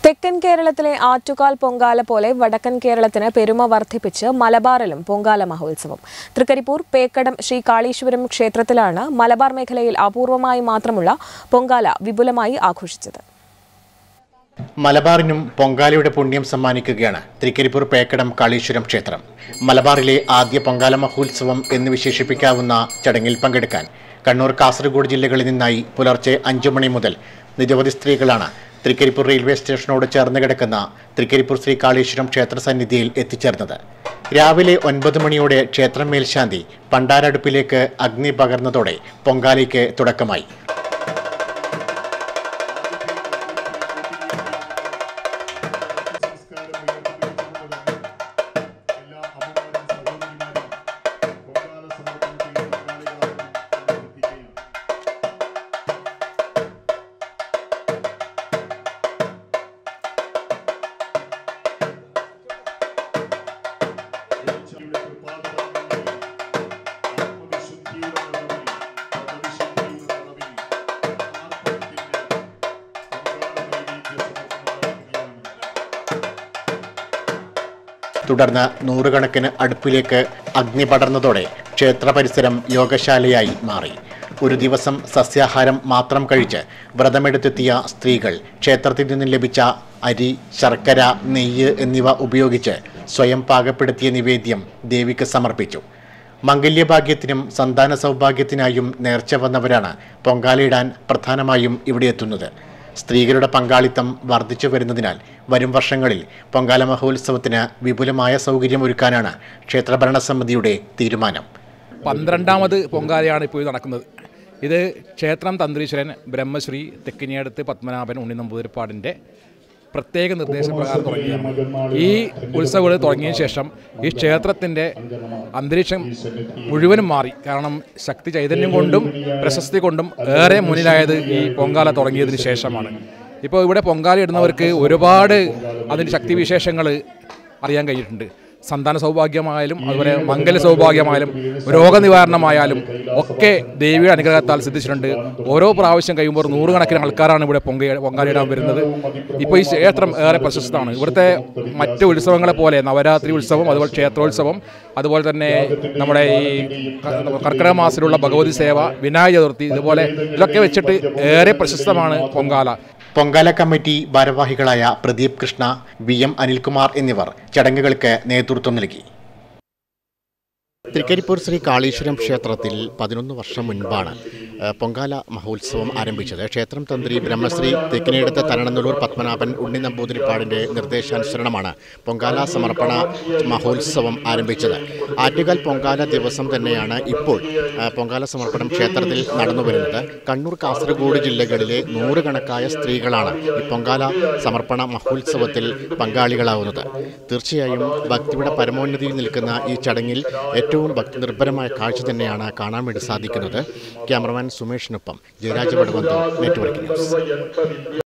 തെക്കൻ കേരളത്തിലെ ആറ്റുകാൽ പൊങ്കാല പോലെ വടക്കൻ കേരളത്തിന് പെരുമ വർദ്ധിപ്പിച്ച് മലബാറിലും പൊങ്കാല മഹോത്സവം തൃക്കരിപ്പൂർ പേക്കടം ശ്രീ കാളീശ്വരം ക്ഷേത്രത്തിലാണ് മലബാർ മേഖലയിൽ അപൂർവമായി മാത്രമുള്ള പൊങ്കാല വിപുലമായി ആഘോഷിച്ചത് മലബാറിനും പൊങ്കാലയുടെ പുണ്യം സമ്മാനിക്കുകയാണ് തൃക്കരിപ്പൂർ പേക്കടം കാളീശ്വരം ക്ഷേത്രം മലബാറിലെ ആദ്യ പൊങ്കാല മഹോത്സവം എന്ന് വിശേഷിപ്പിക്കാവുന്ന ചടങ്ങിൽ പങ്കെടുക്കാൻ കണ്ണൂർ കാസർഗോഡ് ജില്ലകളിൽ നിന്നായി പുലർച്ചെ അഞ്ചു മണി മുതൽ നിരവധി സ്ത്രീകളാണ് തൃക്കരിപ്പൂർ റെയിൽവേ സ്റ്റേഷനോട് ചേർന്ന് കിടക്കുന്ന തൃക്കരിപ്പൂർ ശ്രീ കാളീശ്വരം ക്ഷേത്ര സന്നിധിയിൽ എത്തിച്ചേർന്നത് രാവിലെ ഒൻപത് മണിയോടെ ക്ഷേത്രം മേൽശാന്തി പണ്ടാരടുപ്പിലേക്ക് അഗ്നി പകർന്നതോടെ പൊങ്കാലയ്ക്ക് തുടക്കമായി തുടർന്ന് നൂറുകണക്കിന് അടുപ്പിലേക്ക് അഗ്നി പടർന്നതോടെ ക്ഷേത്ര പരിസരം യോഗശാലയായി മാറി ഒരു ദിവസം സസ്യാഹാരം മാത്രം കഴിച്ച് വ്രതമെടുത്തെത്തിയ സ്ത്രീകൾ ക്ഷേത്രത്തിൽ നിന്നും ലഭിച്ച അരി ശർക്കര നെയ്യ് എന്നിവ ഉപയോഗിച്ച് സ്വയം പാകപ്പെടുത്തിയ നിവേദ്യം ദേവിക്ക് സമർപ്പിച്ചു മംഗല്യഭാഗ്യത്തിനും സന്താന സൗഭാഗ്യത്തിനായും നേർച്ച വന്നവരാണ് പൊങ്കാലയിടാൻ പ്രധാനമായും ഇവിടെ എത്തുന്നത് സ്ത്രീകളുടെ പങ്കാളിത്തം വർദ്ധിച്ചു വരുന്നതിനാൽ വരും വർഷങ്ങളിൽ പൊങ്കാല മഹോത്സവത്തിന് വിപുലമായ സൗകര്യമൊരുക്കാനാണ് ക്ഷേത്ര ഭരണസമിതിയുടെ തീരുമാനം പന്ത്രണ്ടാമത് പൊങ്കാലയാണ് ഇപ്പോൾ ഇത് നടക്കുന്നത് ഇത് ക്ഷേത്രം തന്ത്രീശ്വരൻ ബ്രഹ്മശ്രീ തെക്കിനിയടുത്ത് പത്മനാഭൻ ഉണ്ണി നമ്പൂതിരിപ്പാടിൻ്റെ പ്രത്യേക നിർദ്ദേശപ്രകാരം തുടങ്ങിയാണ് ഈ ഉത്സവങ്ങൾ തുടങ്ങിയതിന് ശേഷം ഈ ക്ഷേത്രത്തിൻ്റെ അന്തരീക്ഷം മുഴുവനും മാറി കാരണം ശക്തി ചൈതന്യം കൊണ്ടും പ്രശസ്തി കൊണ്ടും ഏറെ മുന്നിലായത് ഈ പൊങ്കാല തുടങ്ങിയതിന് ശേഷമാണ് ഇപ്പോൾ ഇവിടെ പൊങ്കാല ഇടുന്നവർക്ക് ഒരുപാട് അതിൻ്റെ ശക്തിവിശേഷങ്ങൾ അറിയാൻ കഴിഞ്ഞിട്ടുണ്ട് സന്താന സൗഭാഗ്യമായാലും അതുപോലെ മംഗല സൗഭാഗ്യമായാലും രോഗനിവാരണമായാലും ഒക്കെ ദേവിയുടെ അനുഗ്രഹത്താൽ സിദ്ധിച്ചിട്ടുണ്ട് ഓരോ പ്രാവശ്യം കഴിയുമ്പോൾ നൂറുകണക്കിന് ആൾക്കാരാണ് ഇവിടെ പൊങ്ക പൊങ്കാലയിടാൻ വരുന്നത് ഇപ്പോൾ ഈ ക്ഷേത്രം ഏറെ പ്രശസ്തമാണ് ഇവിടുത്തെ മറ്റ് ഉത്സവങ്ങളെ പോലെ നവരാത്രി ഉത്സവം അതുപോലെ ക്ഷേത്രോത്സവം അതുപോലെ തന്നെ നമ്മുടെ ഈ ക- കർക്കിടക മാസത്തിലുള്ള ഭഗവതി സേവ വിനായക ചതുർത്ഥി ഇതുപോലെ ഇതൊക്കെ വെച്ചിട്ട് ഏറെ പ്രശസ്തമാണ് പൊങ്കാല പൊങ്കാല കമ്മിറ്റി ഭാരവാഹികളായ പ്രദീപ് കൃഷ്ണ വി എം അനിൽകുമാർ എന്നിവർ ചടങ്ങുകൾക്ക് നേതൃത്വം നൽകി തൃക്കരിപ്പൂർ ശ്രീ കാളീശ്വരം ക്ഷേത്രത്തിൽ പതിനൊന്ന് വർഷം മുൻപാണ് ഏഹ്, പൊങ്കാല മഹോത്സവം ആരംഭിച്ചത് ക്ഷേത്രം തന്ത്രി ബ്രഹ്മശ്രീ തെക്കിനെടുത്ത തരണനല്ലൂർ പത്മനാഭൻ ഉണ്ണി നമ്പൂതിരിപ്പാടിൻ്റെ നിർദ്ദേശാനുസരണമാണ് പൊങ്കാല സമർപ്പണ മഹോത്സവം ആരംഭിച്ചത് ആറ്റുകാൽ പൊങ്കാല ദിവസം തന്നെയാണ് ഇപ്പോൾ ഏഹ്, പൊങ്കാല സമർപ്പണം ക്ഷേത്രത്തിൽ നടന്നു വരുന്നത് കണ്ണൂർ കാസർഗോഡ് ജില്ലകളിലെ നൂറുകണക്കായ സ്ത്രീകളാണ് ഈ പൊങ്കാല സമർപ്പണ മഹോത്സവത്തിൽ പങ്കാളികളാവുന്നത് തീർച്ചയായും ഭക്തിയുടെ പരമോന്നതിയിൽ നിൽക്കുന്ന ഈ ചടങ്ങിൽ ഏറ്റവും ഭക്തി നിർഭരമായ കാഴ്ച തന്നെയാണ് കാണാൻ വേണ്ടി സാധിക്കുന്നത് ക്യാമറമാൻ സുമേഷിനൊപ്പം ജയരാജ് വടവന്തു നെറ്റ്വർക്ക് ന്യൂസ്